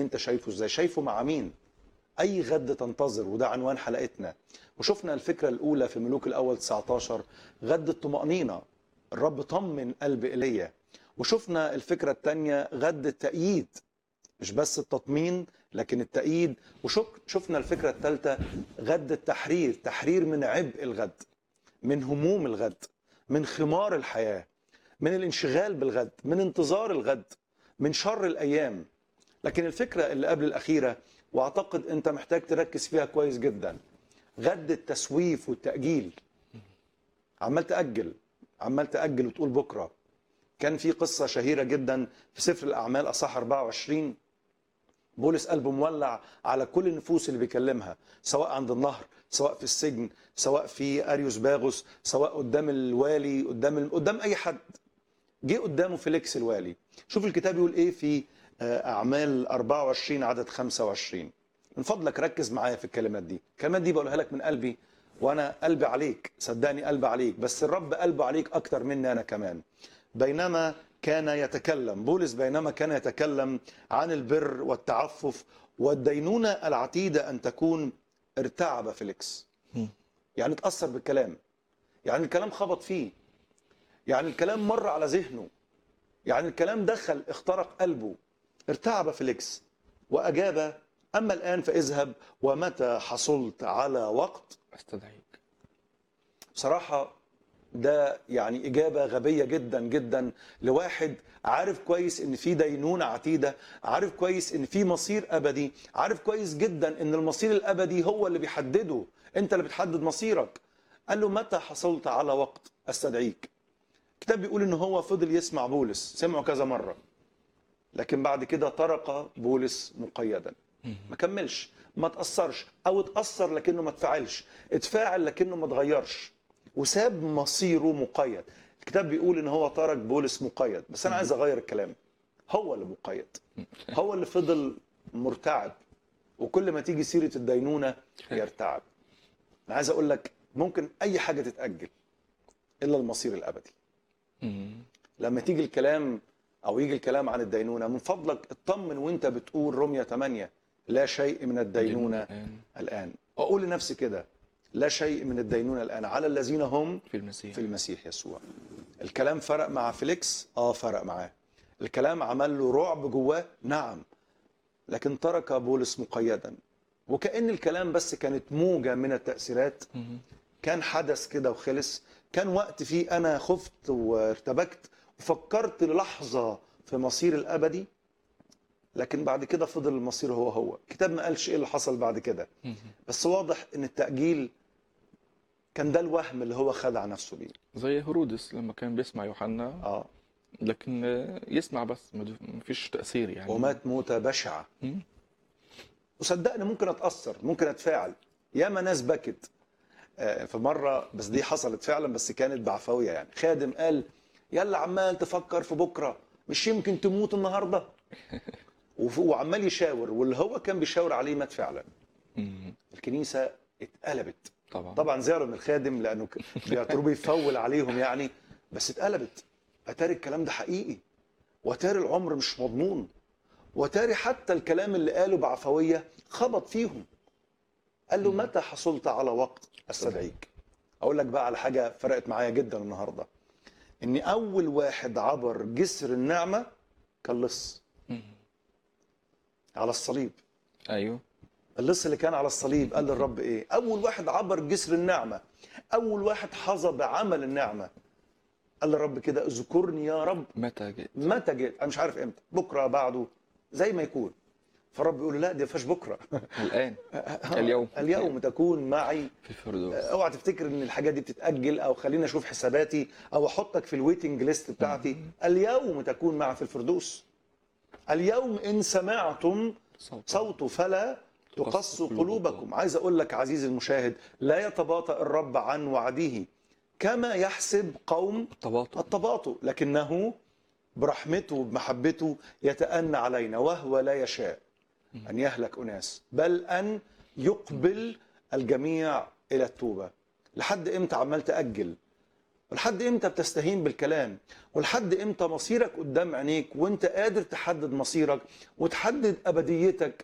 انت شايفه ازاي شايفه مع مين اي غد تنتظر وده عنوان حلقتنا وشفنا الفكره الاولى في ملوك الاول 19 غد الطمانينه الرب طمن قلب ايليا وشفنا الفكره الثانيه غد التأييد مش بس التطمين لكن التأييد وشفنا الفكره الثالثه غد التحرير تحرير من عبء الغد من هموم الغد من خمار الحياه من الانشغال بالغد من انتظار الغد من شر الايام لكن الفكره اللي قبل الاخيره واعتقد انت محتاج تركز فيها كويس جدا غد التسويف والتاجيل عمال تاجل عمال تاجل وتقول بكره كان في قصه شهيره جدا في سفر الاعمال اصح 24 بولس قلبه مولع على كل النفوس اللي بيكلمها سواء عند النهر سواء في السجن سواء في اريوس باغوس سواء قدام الوالي قدام ال... قدام اي حد جه قدامه فيليكس الوالي شوف الكتاب يقول ايه في اعمال 24 عدد 25 من فضلك ركز معايا في الكلمات دي الكلمات دي بقولها لك من قلبي وانا قلبي عليك صدقني قلبي عليك بس الرب قلبه عليك اكتر مني انا كمان بينما كان يتكلم بولس بينما كان يتكلم عن البر والتعفف والدينونة العتيدة أن تكون ارتعب فيليكس يعني اتأثر بالكلام يعني الكلام خبط فيه يعني الكلام مر على ذهنه يعني الكلام دخل اخترق قلبه ارتعب فيليكس وأجاب أما الآن فاذهب ومتى حصلت على وقت استدعيك بصراحة ده يعني إجابة غبية جدا جدا لواحد عارف كويس إن في دينونة عتيدة عارف كويس إن في مصير أبدي عارف كويس جدا إن المصير الأبدي هو اللي بيحدده أنت اللي بتحدد مصيرك قال له متى حصلت على وقت أستدعيك الكتاب بيقول إن هو فضل يسمع بولس سمعه كذا مرة لكن بعد كده طرق بولس مقيدا ما كملش ما تأثرش أو اتأثر لكنه ما تفعلش اتفاعل لكنه ما اتغيرش وساب مصيره مقيد الكتاب بيقول ان هو ترك بولس مقيد بس انا عايز اغير الكلام هو اللي مقيد هو اللي فضل مرتعب وكل ما تيجي سيره الدينونه يرتعب انا عايز اقول لك ممكن اي حاجه تتاجل الا المصير الابدي لما تيجي الكلام او يجي الكلام عن الدينونه من فضلك اطمن وانت بتقول رميه 8 لا شيء من الدينونه الآن الان اقول لنفسي كده لا شيء من الدينونه الان على الذين هم في المسيح في المسيح يسوع الكلام فرق مع فيليكس اه فرق معاه الكلام عمل له رعب جواه نعم لكن ترك بولس مقيدا وكأن الكلام بس كانت موجة من التأثيرات مم. كان حدث كده وخلص كان وقت فيه أنا خفت وارتبكت وفكرت للحظة في مصير الأبدي لكن بعد كده فضل المصير هو هو الكتاب ما قالش ايه اللي حصل بعد كده مم. بس واضح ان التأجيل كان ده الوهم اللي هو خدع نفسه بيه زي هرودس لما كان بيسمع يوحنا اه لكن آه، يسمع بس ما فيش تأثير يعني ومات موتة بشعة مم. وصدقني ممكن اتأثر ممكن اتفاعل ياما ناس بكت آه، في مرة بس دي حصلت فعلا بس كانت بعفوية يعني خادم قال يلا عمال تفكر في بكرة مش يمكن تموت النهاردة وف- وعمال يشاور واللي هو كان بيشاور عليه مات فعلا مم. الكنيسة اتقلبت طبعا طبعا زعلوا من الخادم لانه ك- بيعتبروه بيفول عليهم يعني بس اتقلبت اتاري الكلام ده حقيقي واتاري العمر مش مضمون واتاري حتى الكلام اللي قاله بعفويه خبط فيهم قال له متى حصلت على وقت استدعيك اقول لك بقى على حاجه فرقت معايا جدا النهارده ان اول واحد عبر جسر النعمه كان لص مم. على الصليب ايوه اللص اللي كان على الصليب قال للرب ايه اول واحد عبر جسر النعمه اول واحد حظى بعمل النعمه قال للرب كده اذكرني يا رب متى جئت متى جيت انا مش عارف امتى بكره بعده زي ما يكون فالرب يقول له لا دي ما فيهاش بكره الآن اليوم اليوم تكون معي في الفردوس اوعى تفتكر ان الحاجات دي بتتاجل او خليني اشوف حساباتي او احطك في الويتنج ليست بتاعتي اليوم تكون معي في الفردوس اليوم ان سمعتم صوت صوته فلا تقصوا قلوبكم عايز اقول لك عزيزي المشاهد لا يتباطأ الرب عن وعده كما يحسب قوم التباطؤ التباطؤ لكنه برحمته وبمحبته يتأنى علينا وهو لا يشاء أن يهلك أناس بل أن يقبل الجميع إلى التوبة لحد إمتى عمال تأجل ولحد امتى بتستهين بالكلام ولحد امتى مصيرك قدام عينيك وانت قادر تحدد مصيرك وتحدد ابديتك